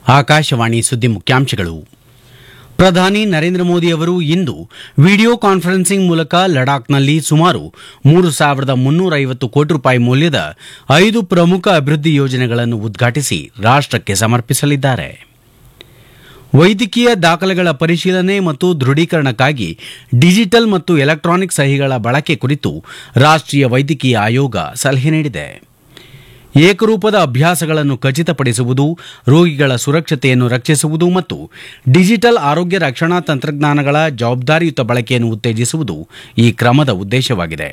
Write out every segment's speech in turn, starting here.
ಆಕಾಶವಾಣಿ ಸುದ್ದಿ ಮುಖ್ಯಾಂಶಗಳು ಪ್ರಧಾನಿ ನರೇಂದ್ರ ಮೋದಿ ಅವರು ಇಂದು ವಿಡಿಯೋ ಕಾನ್ಫರೆನ್ಸಿಂಗ್ ಮೂಲಕ ಲಡಾಖ್ನಲ್ಲಿ ಸುಮಾರು ಮೂರು ಸಾವಿರದ ಮುನ್ನೂರ ಐವತ್ತು ಕೋಟಿ ರೂಪಾಯಿ ಮೌಲ್ಯದ ಐದು ಪ್ರಮುಖ ಅಭಿವೃದ್ಧಿ ಯೋಜನೆಗಳನ್ನು ಉದ್ಘಾಟಿಸಿ ರಾಷ್ಟಕ್ಕೆ ಸಮರ್ಪಿಸಲಿದ್ದಾರೆ ವೈದ್ಯಕೀಯ ದಾಖಲೆಗಳ ಪರಿಶೀಲನೆ ಮತ್ತು ದೃಢೀಕರಣಕ್ಕಾಗಿ ಡಿಜಿಟಲ್ ಮತ್ತು ಎಲೆಕ್ಟ್ರಾನಿಕ್ ಸಹಿಗಳ ಬಳಕೆ ಕುರಿತು ರಾಷ್ಟೀಯ ವೈದ್ಯಕೀಯ ಆಯೋಗ ಸಲಹೆ ನೀಡಿದೆ ಏಕರೂಪದ ಅಭ್ಯಾಸಗಳನ್ನು ಖಚಿತಪಡಿಸುವುದು ರೋಗಿಗಳ ಸುರಕ್ಷತೆಯನ್ನು ರಕ್ಷಿಸುವುದು ಮತ್ತು ಡಿಜಿಟಲ್ ಆರೋಗ್ಯ ರಕ್ಷಣಾ ತಂತ್ರಜ್ಞಾನಗಳ ಜವಾಬ್ದಾರಿಯುತ ಬಳಕೆಯನ್ನು ಉತ್ತೇಜಿಸುವುದು ಈ ಕ್ರಮದ ಉದ್ದೇಶವಾಗಿದೆ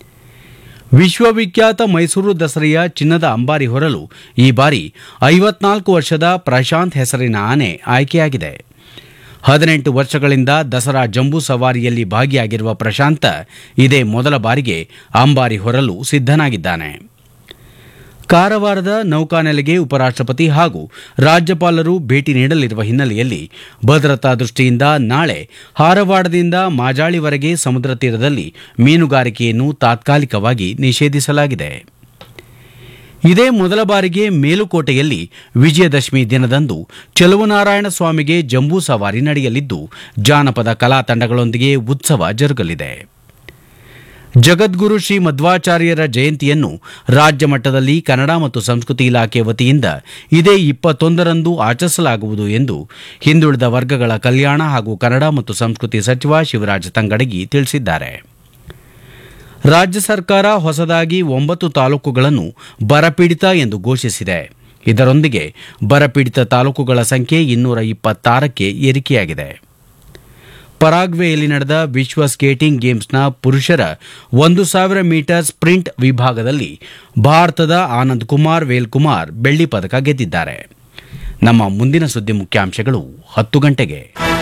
ವಿಶ್ವವಿಖ್ಯಾತ ಮೈಸೂರು ದಸರೆಯ ಚಿನ್ನದ ಅಂಬಾರಿ ಹೊರಲು ಈ ಬಾರಿ ಐವತ್ನಾಲ್ಕು ವರ್ಷದ ಪ್ರಶಾಂತ್ ಹೆಸರಿನ ಆನೆ ಆಯ್ಕೆಯಾಗಿದೆ ಹದಿನೆಂಟು ವರ್ಷಗಳಿಂದ ದಸರಾ ಜಂಬೂ ಸವಾರಿಯಲ್ಲಿ ಭಾಗಿಯಾಗಿರುವ ಪ್ರಶಾಂತ ಇದೇ ಮೊದಲ ಬಾರಿಗೆ ಅಂಬಾರಿ ಹೊರಲು ಸಿದ್ದನಾಗಿದ್ದಾನೆ ಕಾರವಾರದ ನೌಕಾನೆಲೆಗೆ ಉಪರಾಷ್ಟಪತಿ ಹಾಗೂ ರಾಜ್ಯಪಾಲರು ಭೇಟಿ ನೀಡಲಿರುವ ಹಿನ್ನೆಲೆಯಲ್ಲಿ ಭದ್ರತಾ ದೃಷ್ಟಿಯಿಂದ ನಾಳೆ ಹಾರವಾಡದಿಂದ ಮಾಜಾಳಿವರೆಗೆ ಸಮುದ್ರ ತೀರದಲ್ಲಿ ಮೀನುಗಾರಿಕೆಯನ್ನು ತಾತ್ಕಾಲಿಕವಾಗಿ ನಿಷೇಧಿಸಲಾಗಿದೆ ಇದೇ ಮೊದಲ ಬಾರಿಗೆ ಮೇಲುಕೋಟೆಯಲ್ಲಿ ವಿಜಯದಶಮಿ ದಿನದಂದು ಚೆಲುವನಾರಾಯಣ ಸ್ವಾಮಿಗೆ ಜಂಬೂ ಸವಾರಿ ನಡೆಯಲಿದ್ದು ಜಾನಪದ ಕಲಾ ತಂಡಗಳೊಂದಿಗೆ ಉತ್ಸವ ಜರುಗಲಿದೆ ಜಗದ್ಗುರು ಶ್ರೀ ಮಧ್ವಾಚಾರ್ಯರ ಜಯಂತಿಯನ್ನು ರಾಜ್ಯ ಮಟ್ಟದಲ್ಲಿ ಕನ್ನಡ ಮತ್ತು ಸಂಸ್ಕೃತಿ ಇಲಾಖೆ ವತಿಯಿಂದ ಇದೇ ಇಪ್ಪತ್ತೊಂದರಂದು ಆಚರಿಸಲಾಗುವುದು ಎಂದು ಹಿಂದುಳಿದ ವರ್ಗಗಳ ಕಲ್ಯಾಣ ಹಾಗೂ ಕನ್ನಡ ಮತ್ತು ಸಂಸ್ಕೃತಿ ಸಚಿವ ಶಿವರಾಜ ತಂಗಡಗಿ ತಿಳಿಸಿದ್ದಾರೆ ರಾಜ್ಯ ಸರ್ಕಾರ ಹೊಸದಾಗಿ ಒಂಬತ್ತು ತಾಲೂಕುಗಳನ್ನು ಬರಪೀಡಿತ ಎಂದು ಘೋಷಿಸಿದೆ ಇದರೊಂದಿಗೆ ಬರಪೀಡಿತ ತಾಲೂಕುಗಳ ಸಂಖ್ಯೆ ಇನ್ನೂರ ಇಪ್ಪತ್ತಾರಕ್ಕೆ ಏರಿಕೆಯಾಗಿದೆ ಪರಾಗ್ವೆಯಲ್ಲಿ ನಡೆದ ವಿಶ್ವ ಸ್ಕೇಟಿಂಗ್ ಗೇಮ್ಸ್ನ ಪುರುಷರ ಒಂದು ಸಾವಿರ ಮೀಟರ್ ಸ್ಪ್ರಿಂಟ್ ವಿಭಾಗದಲ್ಲಿ ಭಾರತದ ಆನಂದ್ ಕುಮಾರ್ ವೇಲ್ಕುಮಾರ್ ಬೆಳ್ಳಿ ಪದಕ ಗೆದ್ದಿದ್ದಾರೆ ನಮ್ಮ ಮುಂದಿನ ಸುದ್ದಿ ಮುಖ್ಯಾಂಶಗಳು ಹತ್ತು ಗಂಟೆಗೆ